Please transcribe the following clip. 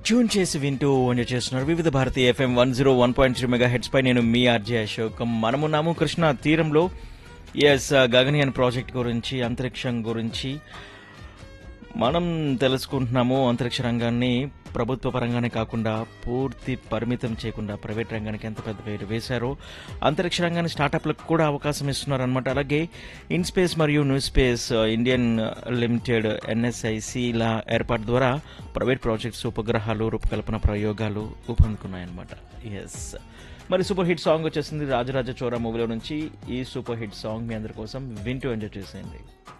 tune చేసి వింటూ enjoy చేస్తున్నారు Vividh Bharati FM one zero one point three megahertz పై నేను మీ ఆర్జే అశోక్ మనమున్నాము కృష్ణా తీరంలో ఎస్ గగనయాన్ ప్రాజెక్ట్ గురించి అంతరిక్షం గురించి మనం తెలుసుకుంటున్నాము అంతరిక్ష రంగాన్ని ప్రభుత్వ పరంగానే కాకుండా పూర్తి పరిమితం చేయకుండా ప్రైవేట్ రంగానికి ఎంత పెద్ద పేరు వేశారో అంతరిక్ష రంగాన్ని స్టార్టప్లకు కూడా అవకాశం ఇస్తున్నారు అనమాట అలాగే ఇన్ స్పేస్ మరియు న్యూ స్పేస్ ఇండియన్ లిమిటెడ్ ఎన్ఎస్ఐసిల ఏర్పాటు ద్వారా ప్రైవేట్ ప్రాజెక్ట్స్ ఉపగ్రహాలు రూపకల్పన ప్రయోగాలు ఊపందుకున్నాయన్నమాట ఎస్ మరి సూపర్ హిట్ సాంగ్ వచ్చేసింది రాజరాజ చోరా మూవీలో నుంచి ఈ సూపర్ హిట్ సాంగ్ మీ అందరి కోసం వింటూ ఎంజాయ్ చేసేయండి